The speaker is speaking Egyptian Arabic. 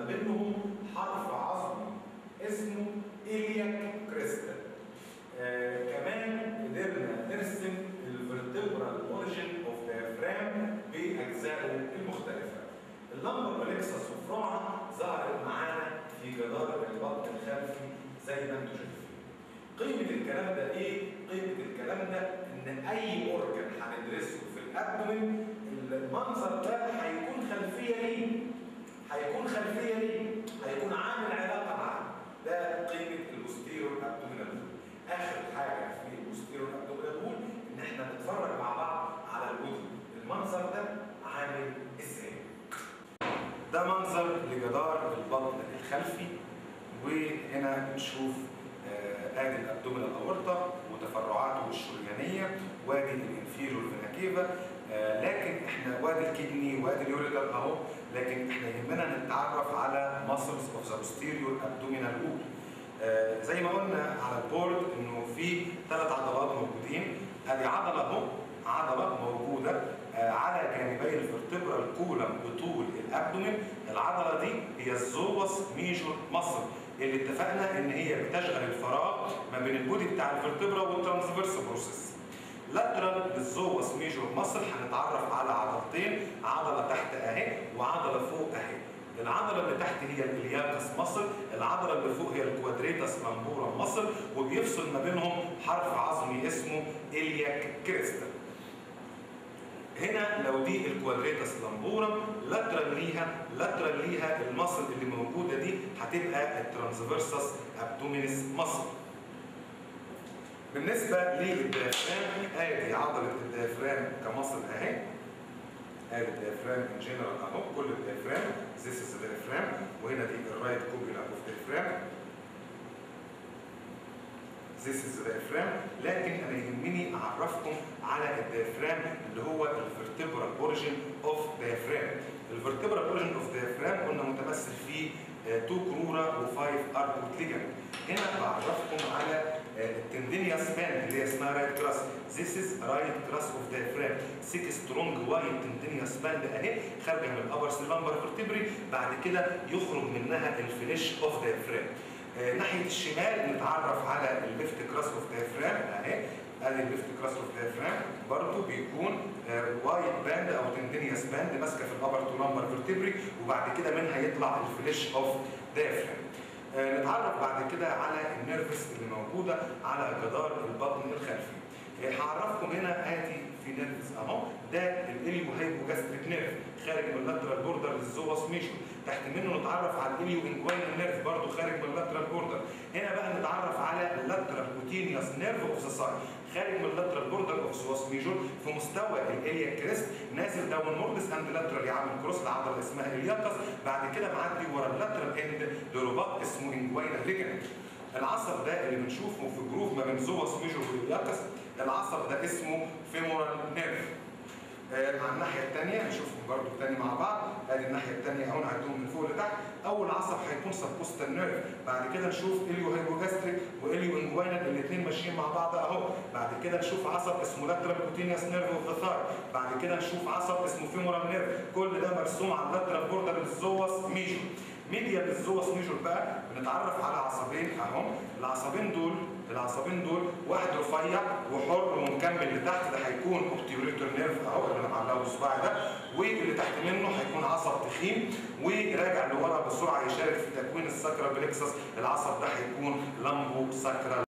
بينهم حرف عظمي اسمه إلياك كريستال آه كمان قدرنا نرسم الفرتبرال اوريجين اوف diaphragm باجزائه المختلفه. اللمبر بلكسس وفرعها ظهرت معانا في جدار البطن الخلفي زي ما انتم شايفين. قيمه الكلام ده ايه؟ قيمه الكلام ده ان اي اورجن هندرسه في الابدومين المنظر ده هيكون خلفيه ليه؟ هيكون خلفيه ليه؟ هيكون عامل علاقه معاه. ده قيمه البوستيريور ابدومينال اخر حاجه في البوستيريور ابدومينال وول ان احنا نتفرج مع بعض على الوجه المنظر ده عامل ازاي ده منظر لجدار البطن الخلفي وهنا نشوف آه، ادي الابدومينال اورطه وتفرعاته الشريانيه وادي الانفيريور فينا آه لكن احنا وادي الكدني وادي اليوريدر اهو لكن احنا يهمنا نتعرف على ماسلز اوف ذا posterior abdominal wall آه زي ما قلنا على البورد انه في ثلاث عضلات موجودين ادي عضله اهو عضله موجوده آه على جانبي الفرتبرال كولم بطول الابدومين العضله دي هي الزوس ميجور مصر اللي اتفقنا ان هي بتشغل الفراغ ما بين البودي بتاع الفرتبرا والترانسفيرس بروسيس لاترال للزوس ميجور مصر هنتعرف على عضلتين عضله تحت اهي وعضله فوق اهي العضله اللي تحت هي الالياكس مصر العضله اللي فوق هي الكوادريتاس لامبورا مصر وبيفصل ما بينهم حرف عظمي اسمه الياك كريستال هنا لو دي الكوادريتاس لامبورا لاترال ليها لاترال ليها المصل اللي موجوده دي هتبقى الترانسفيرسس ابدومينس مصل بالنسبه للديافرام ادي عضله الديافرام كمصل اهي ادي الديافرام ان جنرال اهو كل الديافرام ذيس از الديافرام وهنا دي الرايت كوبيلا اوف ديافرام This is the diaphragm لكن انا يهمني اعرفكم على الديافرام اللي هو الفرتبرال اوريجين اوف diaphragm الفرتبرال اوريجين اوف diaphragm قلنا متمثل في 2 كرورا و5 اركوت ليجامنت هنا بعرفكم على التندينيا سباند اللي هي اسمها رايت كراس This is right cross of diaphragm 6 سترونج وايت تندينيا سباند اهي خارجه من الابر سيلامبر فيرتبري بعد كده يخرج منها الفينيش اوف diaphragm آه ناحيه الشمال نتعرف على الليفت كراس اوف دايفرام اهي ادي الليفت كراس اوف دايفرام برضه بيكون آه وايت باند او تندينيوس باند ماسكه في الابر تو لامبر فيرتبري وبعد كده منها يطلع الفليش اوف دايفرام آه نتعرف بعد كده على النيرفس اللي موجوده على جدار البطن الخلفي هعرفكم هنا ادي في نيرفز اهو ده الاليو هايبوجاستريك نيرف خارج من اللاترال بوردر للزوس ميشو تحت منه نتعرف على الاليو انجوينال نيرف برضه خارج من اللاترال بوردر هنا بقى نتعرف على اللاترال كوتينيوس نيرف اوف ذا سايد خارج من اللاترال بوردر اوف زوس ميجور في مستوى الاليا كريست نازل داون موردس اند لاترال يعمل كروس لعضله اسمها الياقس بعد كده معدي ورا اللاترال اند لرباط اسمه انجوينال ليجمنت العصب ده اللي بنشوفه في جروف ما بين زوس ميجور والياقس العصب ده اسمه فيمورال نيرف آه على الناحيه الثانيه هنشوفهم برضو تاني مع بعض ادي الناحيه الثانيه اهو نعدهم من فوق لتحت اول عصب هيكون سبوستال نيرف بعد كده نشوف اليو هايبوجاستريك واليو انجوينال الاثنين ماشيين مع بعض اهو بعد كده نشوف عصب اسمه لاترال كوتينيوس نيرف اوف ذا ثاي بعد كده نشوف عصب اسمه فيمورال نيرف كل ده مرسوم على اللاترال بوردر للزوس ميجور ميديا للزوس ميجور بقى بنتعرف على عصبين اهم العصبين دول العصبين دول واحد رفيع وحر ومكمل لتحت ده هيكون اوبتيوريتور نيرف اهو اللي انا معلقه بصباعي ده واللي تحت منه هيكون عصب تخين وراجع لورا بسرعه يشارك في تكوين الساكرال بلكسس العصب ده هيكون لامبو ساكرال